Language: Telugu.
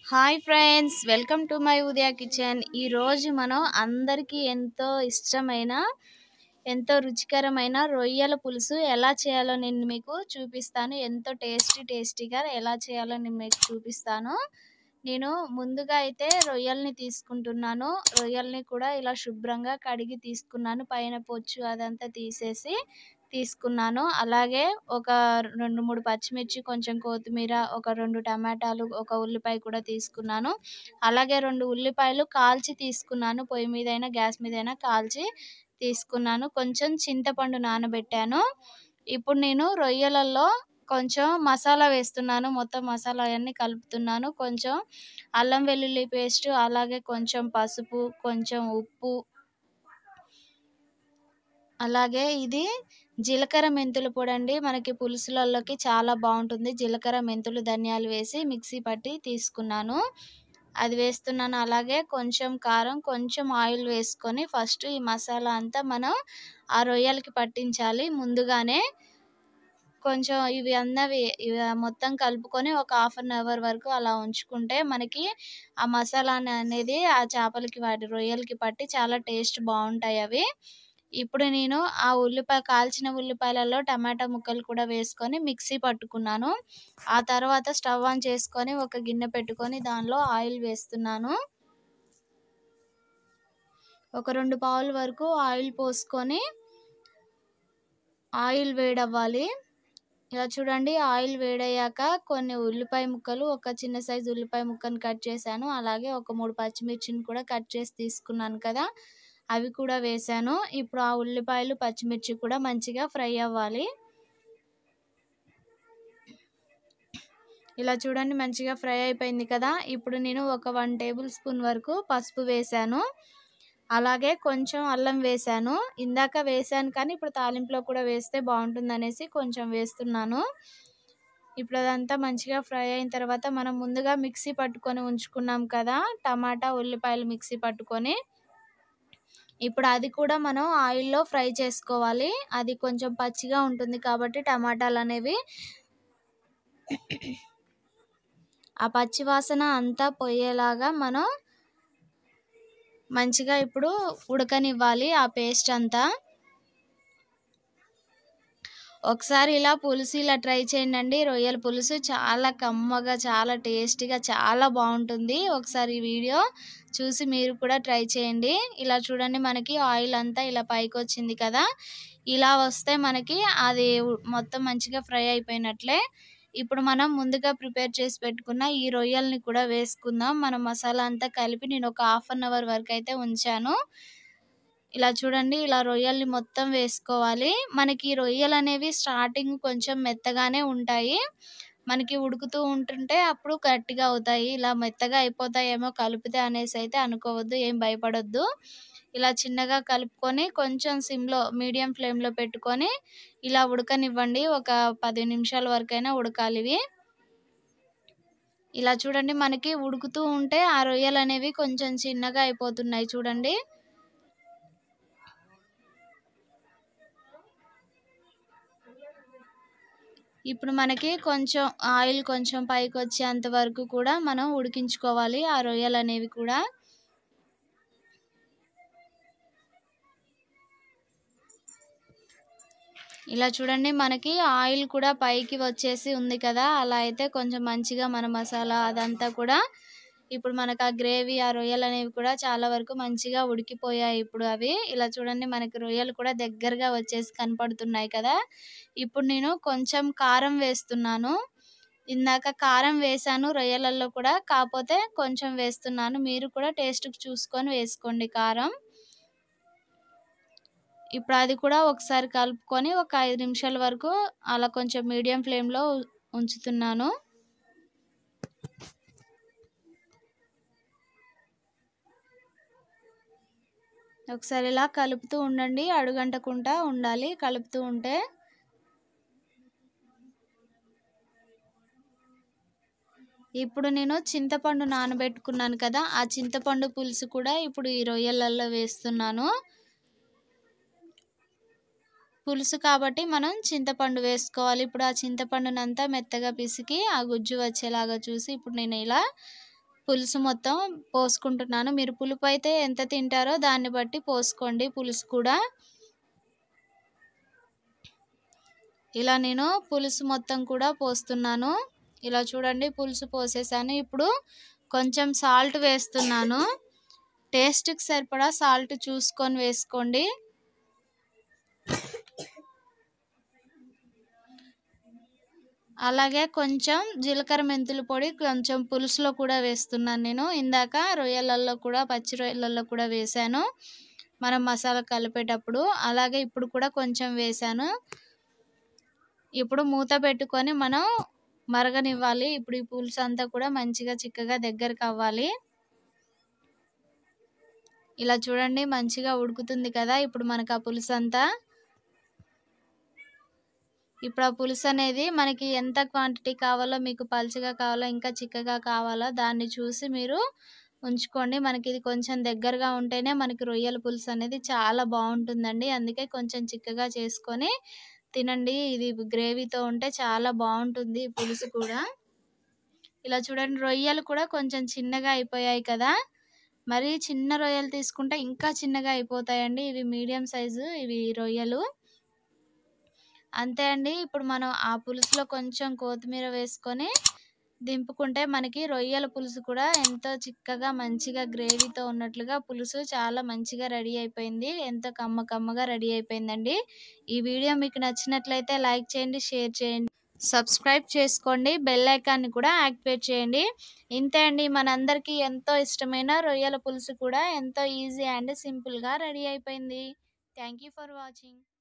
hi friends welcome to my Udaya kitchen ఈరోజు మనం అందరికీ ఎంతో ఇష్టమైన ఎంతో రుచికరమైన రొయ్యల పులుసు ఎలా చేయాలో నేను మీకు చూపిస్తాను ఎంతో టేస్టీ టేస్టీగా ఎలా చేయాలో నేను మీకు చూపిస్తాను నేను ముందుగా అయితే రొయ్యల్ని తీసుకుంటున్నాను రొయ్యల్ని కూడా ఇలా శుభ్రంగా కడిగి తీసుకున్నాను పైన పొచ్చు అదంతా తీసేసి తీసుకున్నాను అలాగే ఒక రెండు మూడు పచ్చిమిర్చి కొంచెం కొత్తిమీర ఒక రెండు టమాటాలు ఒక ఉల్లిపాయ కూడా తీసుకున్నాను అలాగే రెండు ఉల్లిపాయలు కాల్చి తీసుకున్నాను పొయ్యి మీదైనా గ్యాస్ మీదైనా కాల్చి తీసుకున్నాను కొంచెం చింతపండు నానబెట్టాను ఇప్పుడు నేను రొయ్యలలో కొంచెం మసాలా వేస్తున్నాను మొత్తం మసాలా అవన్నీ కలుపుతున్నాను కొంచెం అల్లం వెల్లుల్లి పేస్ట్ అలాగే కొంచెం పసుపు కొంచెం ఉప్పు అలాగే ఇది జీలకర్ర మెంతుల పొడి అండి మనకి పులుసులలోకి చాలా బాగుంటుంది జీలకర్ర మెంతులు ధనియాలు వేసి మిక్సీ పట్టి తీసుకున్నాను అది వేస్తున్నాను అలాగే కొంచెం కారం కొంచెం ఆయిల్ వేసుకొని ఫస్ట్ ఈ మసాలా అంతా మనం ఆ రొయ్యలకి పట్టించాలి ముందుగానే కొంచెం ఇవి అన్నవి ఇవి మొత్తం కలుపుకొని ఒక హాఫ్ అన్ అవర్ వరకు అలా ఉంచుకుంటే మనకి ఆ మసాలా అనేది ఆ చేపలకి వాటి రొయ్యలకి పట్టి చాలా టేస్ట్ బాగుంటాయి అవి ఇప్పుడు నేను ఆ ఉల్లిపాయ కాల్చిన ఉల్లిపాయలలో టమాటా ముక్కలు కూడా వేసుకొని మిక్సీ పట్టుకున్నాను ఆ తర్వాత స్టవ్ ఆన్ చేసుకొని ఒక గిన్నె పెట్టుకొని దానిలో ఆయిల్ వేస్తున్నాను ఒక రెండు పావుల వరకు ఆయిల్ పోసుకొని ఆయిల్ వేడవ్వాలి ఇలా చూడండి ఆయిల్ వేడయ్యాక కొన్ని ఉల్లిపాయ ముక్కలు ఒక చిన్న సైజు ఉల్లిపాయ ముక్కను కట్ చేశాను అలాగే ఒక మూడు పచ్చిమిర్చిని కూడా కట్ చేసి తీసుకున్నాను కదా అవి కూడా వేసాను ఇప్పుడు ఆ ఉల్లిపాయలు పచ్చిమిర్చి కూడా మంచిగా ఫ్రై అవ్వాలి ఇలా చూడండి మంచిగా ఫ్రై అయిపోయింది కదా ఇప్పుడు నేను ఒక వన్ టేబుల్ స్పూన్ వరకు పసుపు వేసాను అలాగే కొంచెం అల్లం వేసాను ఇందాక వేసాను కానీ ఇప్పుడు తాలింపులో కూడా వేస్తే బాగుంటుంది అనేసి కొంచెం వేస్తున్నాను ఇప్పుడు అదంతా మంచిగా ఫ్రై అయిన తర్వాత మనం ముందుగా మిక్సీ పట్టుకొని ఉంచుకున్నాం కదా టమాటా ఉల్లిపాయలు మిక్సీ పట్టుకొని ఇప్పుడు అది కూడా మనం ఆయిల్లో ఫ్రై చేసుకోవాలి అది కొంచెం పచ్చిగా ఉంటుంది కాబట్టి టమాటాలు అనేవి ఆ పచ్చి వాసన అంతా పోయేలాగా మనం మంచిగా ఇప్పుడు ఉడకనివ్వాలి ఆ పేస్ట్ అంతా ఒకసారి ఇలా పులుసు ఇలా ట్రై చేయండి రొయ్యల పులుసు చాలా కమ్మగా చాలా టేస్టీగా చాలా బాగుంటుంది ఒకసారి ఈ వీడియో చూసి మీరు కూడా ట్రై చేయండి ఇలా చూడండి మనకి ఆయిల్ అంతా ఇలా పైకి వచ్చింది కదా ఇలా వస్తే మనకి అది మొత్తం మంచిగా ఫ్రై అయిపోయినట్లే ఇప్పుడు మనం ముందుగా ప్రిపేర్ చేసి పెట్టుకున్న ఈ రొయ్యల్ని కూడా వేసుకుందాం మనం మసాలా అంతా కలిపి నేను ఒక హాఫ్ అన్ అవర్ వరకు అయితే ఉంచాను ఇలా చూడండి ఇలా రొయ్యల్ని మొత్తం వేసుకోవాలి మనకి రొయ్యలు అనేవి స్టార్టింగ్ కొంచెం మెత్తగానే ఉంటాయి మనకి ఉడుకుతూ ఉంటుంటే అప్పుడు గట్టిగా అవుతాయి ఇలా మెత్తగా అయిపోతాయేమో కలిపితే అనేసి అయితే అనుకోవద్దు ఏం భయపడొద్దు ఇలా చిన్నగా కలుపుకొని కొంచెం సిమ్లో మీడియం ఫ్లేమ్లో పెట్టుకొని ఇలా ఉడకనివ్వండి ఒక పది నిమిషాల వరకైనా ఉడకాలి ఇవి ఇలా చూడండి మనకి ఉడుకుతూ ఉంటే ఆ రొయ్యలు అనేవి కొంచెం చిన్నగా అయిపోతున్నాయి చూడండి ఇప్పుడు మనకి కొంచెం ఆయిల్ కొంచెం పైకి వచ్చేంత వరకు కూడా మనం ఉడికించుకోవాలి ఆ రొయ్యలు అనేవి కూడా ఇలా చూడండి మనకి ఆయిల్ కూడా పైకి వచ్చేసి ఉంది కదా అలా అయితే కొంచెం మంచిగా మన మసాలా అదంతా కూడా ఇప్పుడు మనకు ఆ గ్రేవీ ఆ రొయ్యలు అనేవి కూడా చాలా వరకు మంచిగా ఉడికిపోయాయి ఇప్పుడు అవి ఇలా చూడండి మనకి రొయ్యలు కూడా దగ్గరగా వచ్చేసి కనపడుతున్నాయి కదా ఇప్పుడు నేను కొంచెం కారం వేస్తున్నాను ఇందాక కారం వేసాను రొయ్యలలో కూడా కాకపోతే కొంచెం వేస్తున్నాను మీరు కూడా టేస్ట్కి చూసుకొని వేసుకోండి కారం ఇప్పుడు అది కూడా ఒకసారి కలుపుకొని ఒక ఐదు నిమిషాల వరకు అలా కొంచెం మీడియం ఫ్లేమ్లో ఉంచుతున్నాను ఒకసారి ఇలా కలుపుతూ ఉండండి అడుగంటకుండా ఉండాలి కలుపుతూ ఉంటే ఇప్పుడు నేను చింతపండు నానబెట్టుకున్నాను కదా ఆ చింతపండు పులుసు కూడా ఇప్పుడు ఈ రొయ్యలలో వేస్తున్నాను పులుసు కాబట్టి మనం చింతపండు వేసుకోవాలి ఇప్పుడు ఆ చింతపండునంతా మెత్తగా పిసికి ఆ గుజ్జు వచ్చేలాగా చూసి ఇప్పుడు నేను ఇలా పులుసు మొత్తం పోసుకుంటున్నాను మీరు పులుపు అయితే ఎంత తింటారో దాన్ని బట్టి పోసుకోండి పులుసు కూడా ఇలా నేను పులుసు మొత్తం కూడా పోస్తున్నాను ఇలా చూడండి పులుసు పోసేసాను ఇప్పుడు కొంచెం సాల్ట్ వేస్తున్నాను టేస్ట్కి సరిపడా సాల్ట్ చూసుకొని వేసుకోండి అలాగే కొంచెం జీలకర్ర మెంతుల పొడి కొంచెం పులుసులో కూడా వేస్తున్నాను నేను ఇందాక రొయ్యలల్లో కూడా పచ్చి రొయ్యలల్లో కూడా వేసాను మనం మసాలా కలిపేటప్పుడు అలాగే ఇప్పుడు కూడా కొంచెం వేసాను ఇప్పుడు మూత పెట్టుకొని మనం మరగనివ్వాలి ఇప్పుడు ఈ పులుసు అంతా కూడా మంచిగా చిక్కగా దగ్గరకు అవ్వాలి ఇలా చూడండి మంచిగా ఉడుకుతుంది కదా ఇప్పుడు మనకు ఆ పులుసు అంతా ఇప్పుడు ఆ పులుసు అనేది మనకి ఎంత క్వాంటిటీ కావాలో మీకు పలుచగా కావాలో ఇంకా చిక్కగా కావాలో దాన్ని చూసి మీరు ఉంచుకోండి మనకి ఇది కొంచెం దగ్గరగా ఉంటేనే మనకి రొయ్యల పులుసు అనేది చాలా బాగుంటుందండి అందుకే కొంచెం చిక్కగా చేసుకొని తినండి ఇది గ్రేవీతో ఉంటే చాలా బాగుంటుంది ఈ పులుసు కూడా ఇలా చూడండి రొయ్యలు కూడా కొంచెం చిన్నగా అయిపోయాయి కదా మరి చిన్న రొయ్యలు తీసుకుంటే ఇంకా చిన్నగా అయిపోతాయండి ఇవి మీడియం సైజు ఇవి రొయ్యలు అంతే అండి ఇప్పుడు మనం ఆ పులుసులో కొంచెం కొత్తిమీర వేసుకొని దింపుకుంటే మనకి రొయ్యల పులుసు కూడా ఎంతో చిక్కగా మంచిగా గ్రేవీతో ఉన్నట్లుగా పులుసు చాలా మంచిగా రెడీ అయిపోయింది ఎంతో కమ్మ కమ్మగా రెడీ అయిపోయిందండి ఈ వీడియో మీకు నచ్చినట్లయితే లైక్ చేయండి షేర్ చేయండి సబ్స్క్రైబ్ చేసుకోండి బెల్ ఐకాన్ని కూడా యాక్టివేట్ చేయండి ఇంతే అండి మనందరికీ ఎంతో ఇష్టమైన రొయ్యల పులుసు కూడా ఎంతో ఈజీ అండ్ సింపుల్గా రెడీ అయిపోయింది థ్యాంక్ యూ ఫర్ వాచింగ్